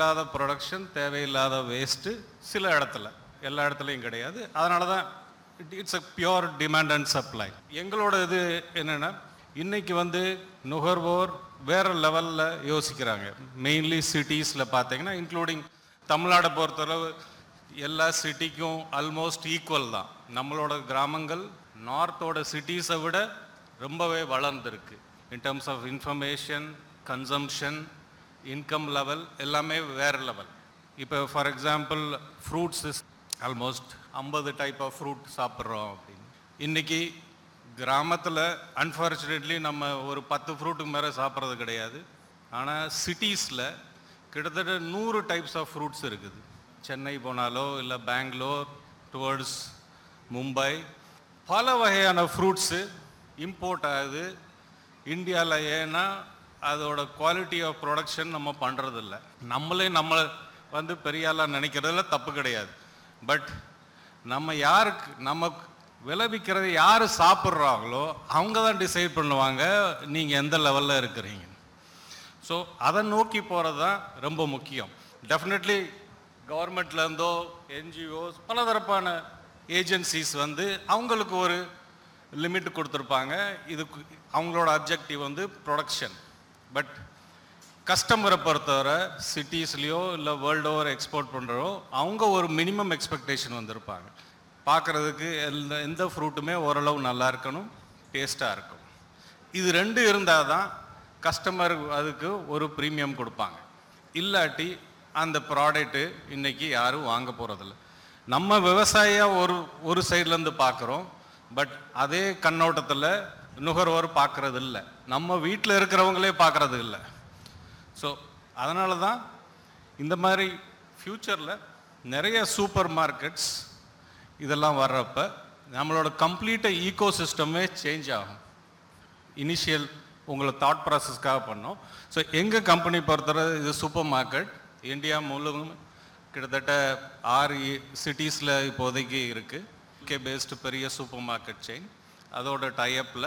இல்லாத ப்ரொடக்ஷன் தேவையில்லாத வேஸ்ட்டு சில இடத்துல எல்லா இடத்துலையும் கிடையாது அதனால தான் it's a pure demand and supply எங்களோட இது என்னென்னா இன்னைக்கு வந்து நுகர்வோர் வேற லெவலில் யோசிக்கிறாங்க மெயின்லி சிட்டிஸில் பார்த்தீங்கன்னா இன்க்ளூடிங் தமிழ்நாடை பொறுத்தளவு எல்லா சிட்டிக்கும் ஆல்மோஸ்ட் ஈக்குவல் தான் நம்மளோட கிராமங்கள் நார்த்தோட சிட்டிஸை விட ரொம்பவே வளர்ந்துருக்கு in terms of information consumption income level எல்லாமே வேறு லெவல் இப்போ for example fruits is almost ஐம்பது டைப் ஆஃப் ஃப்ரூட் சாப்பிட்றோம் அப்படின்னு இன்னைக்கு கிராமத்தில் அன்ஃபார்ச்சுனேட்லி நம்ம ஒரு பத்து ஃப்ரூட்டுக்கு மேலே சாப்பிட்றது கிடையாது ஆனால் சிட்டிஸில் கிட்டத்தட்ட நூறு டைப்ஸ் ஆஃப் ஃப்ரூட்ஸ் இருக்குது சென்னை போனாலோ இல்லை பெங்களூர் டுவர்ட்ஸ் மும்பை பல வகையான ஃப்ரூட்ஸு இம்போர்ட் ஆகுது இந்தியாவில் ஏன்னா அதோட குவாலிட்டி ஆஃப் ப்ரொடக்ஷன் நம்ம பண்ணுறதில்ல நம்மளே நம்ம வந்து பெரிய ஆளாக நினைக்கிறதுல தப்பு கிடையாது பட் நம்ம யாருக்கு நம்ம விளைவிக்கிறத யார் சாப்பிட்றாங்களோ அவங்க தான் டிசைட் பண்ணுவாங்க நீங்கள் எந்த லெவலில் இருக்கிறீங்க ஸோ அதை நோக்கி போகிறது தான் ரொம்ப முக்கியம் டெஃபினெட்லி கவர்மெண்ட்லேருந்தோ என்ஜிஓஸ் பலதரப்பான ஏஜென்சிஸ் வந்து அவங்களுக்கு ஒரு லிமிட் கொடுத்துருப்பாங்க இதுக்கு அவங்களோட அப்ஜெக்டிவ் வந்து ப்ரொடக்ஷன் பட் கஸ்டமரை பொறுத்தவரை சிட்டிஸ்லேயோ இல்லை வேர்ல்டு ஓவர் எக்ஸ்போர்ட் பண்ணுறோ அவங்க ஒரு மினிமம் எக்ஸ்பெக்டேஷன் வந்திருப்பாங்க பார்க்குறதுக்கு எந்த எந்த ஃப்ரூட்டுமே ஓரளவு நல்லா இருக்கணும் டேஸ்ட்டாக இருக்கும் இது ரெண்டு இருந்தால் தான் கஸ்டமர் அதுக்கு ஒரு ப்ரீமியம் கொடுப்பாங்க இல்லாட்டி அந்த ப்ராடக்ட்டு இன்னைக்கு யாரும் வாங்க போகிறதில்ல நம்ம விவசாயியாக ஒரு ஒரு சைட்லேருந்து பார்க்குறோம் பட் அதே கண்ணோட்டத்தில் நுகர்வோர் பார்க்கறது இல்லை நம்ம வீட்டில் இருக்கிறவங்களே பார்க்கறது இல்லை ஸோ அதனால தான் இந்த மாதிரி ஃப்யூச்சரில் நிறைய சூப்பர் மார்க்கெட்ஸ் இதெல்லாம் வர்றப்ப நம்மளோட கம்ப்ளீட்டாக ஈகோ சிஸ்டமே சேஞ்ச் ஆகும் இனிஷியல் உங்களை தாட் ப்ராசஸ்க்காக பண்ணோம் ஸோ எங்கள் கம்பெனி பொறுத்தவரை இது சூப்பர் மார்க்கெட் இந்தியா முழுவதும் கிட்டத்தட்ட ஆறு சிட்டிஸில் இப்போதைக்கு இருக்குது கே பேஸ்டு பெரிய சூப்பர் மார்க்கெட் செயின் அதோட டைப்பில்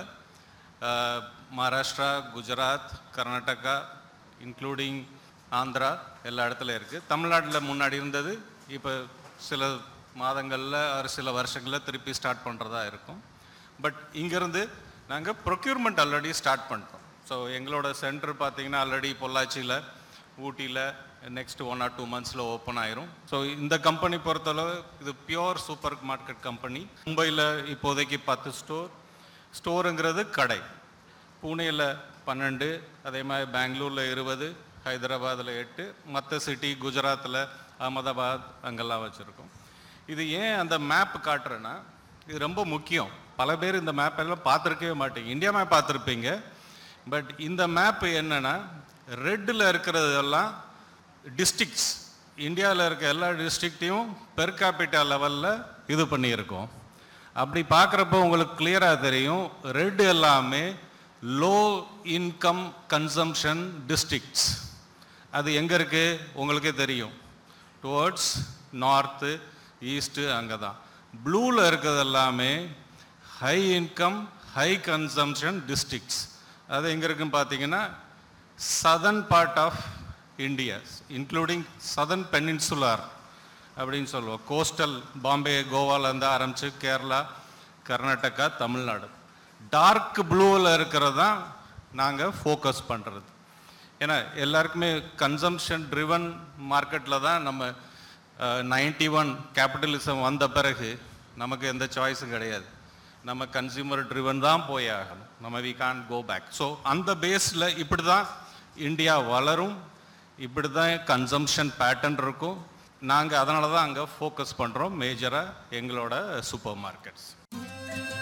மகாராஷ்டிரா குஜராத் கர்நாடகா இன்க்ளூடிங் ஆந்திரா எல்லா இடத்துல இருக்குது தமிழ்நாட்டில் முன்னாடி இருந்தது இப்போ சில மாதங்களில் ஒரு சில வருஷங்களில் திருப்பி ஸ்டார்ட் பண்ணுறதா இருக்கும் பட் இங்கேருந்து நாங்கள் ப்ரொக்யூர்மெண்ட் ஆல்ரெடி ஸ்டார்ட் பண்ணிட்டோம் ஸோ எங்களோட சென்டர் பார்த்தீங்கன்னா ஆல்ரெடி பொள்ளாச்சியில் ஊட்டியில் நெக்ஸ்ட் ஒன் ஆர் டூ மந்த்ஸில் ஓப்பன் ஆயிரும் ஸோ இந்த கம்பெனி பொறுத்தளவு இது பியோர் சூப்பர் மார்க்கெட் கம்பெனி மும்பையில் இப்போதைக்கு பத்து ஸ்டோர் ஸ்டோருங்கிறது கடை பூனேயில் பன்னெண்டு அதே மாதிரி பெங்களூரில் இருபது ஹைதராபாத்தில் எட்டு மற்ற சிட்டி குஜராத்தில் அகமதாபாத் அங்கெல்லாம் வச்சுருக்கோம் இது ஏன் அந்த மேப் காட்டுறேன்னா இது ரொம்ப முக்கியம் பல பேர் இந்த மேப் எல்லாம் பார்த்துருக்கவே மாட்டீங்க இந்தியா மேப் பார்த்துருப்பீங்க பட் இந்த மேப் என்னன்னா ரெட்டில் இருக்கிறதெல்லாம் டிஸ்ட்ரிக்ட்ஸ் இந்தியாவில் இருக்க எல்லா டிஸ்ட்ரிக்ட்டையும் பெர் கேபிட்டா லெவலில் இது பண்ணியிருக்கோம் அப்படி பார்க்குறப்போ உங்களுக்கு கிளியராக தெரியும் ரெட் எல்லாமே லோ இன்கம் கன்சம்ஷன் டிஸ்ட்ரிக்ட்ஸ் அது எங்கே இருக்குது உங்களுக்கே தெரியும் டுவர்ட்ஸ் நார்த்து ஈஸ்ட்டு அங்கே தான் ப்ளூவில் இருக்கிறது எல்லாமே high income high consumption districts அது எங்கே இருக்குன்னு பார்த்தீங்கன்னா southern part of India including southern peninsular அப்படின்னு சொல்லுவோம் கோஸ்டல் பாம்பே கோவாலேருந்து ஆரம்பித்து கேரளா கர்நாடகா தமிழ்நாடு டார்க் ப்ளூவில் இருக்கிறது தான் நாங்கள் ஃபோக்கஸ் பண்ணுறது ஏன்னா எல்லாருக்குமே கன்சம்ஷன் ட்ரிவன் மார்க்கெட்டில் தான் நம்ம நைன்டி ஒன் கேபிட்டலிசம் வந்த பிறகு நமக்கு எந்த சாய்ஸும் கிடையாது நம்ம கன்சியூமர் ட்ரிவன் தான் போய் ஆகணும் நம்ம we can go back so அந்த பேஸில் இப்படி தான் இந்தியா வளரும் இப்படி தான் கன்சம்ஷன் பேட்டர்ன் இருக்கும் நாங்கள் அதனால தான் அங்கே ஃபோக்கஸ் பண்ணுறோம் மேஜராக எங்களோட சூப்பர் மார்க்கெட்ஸ்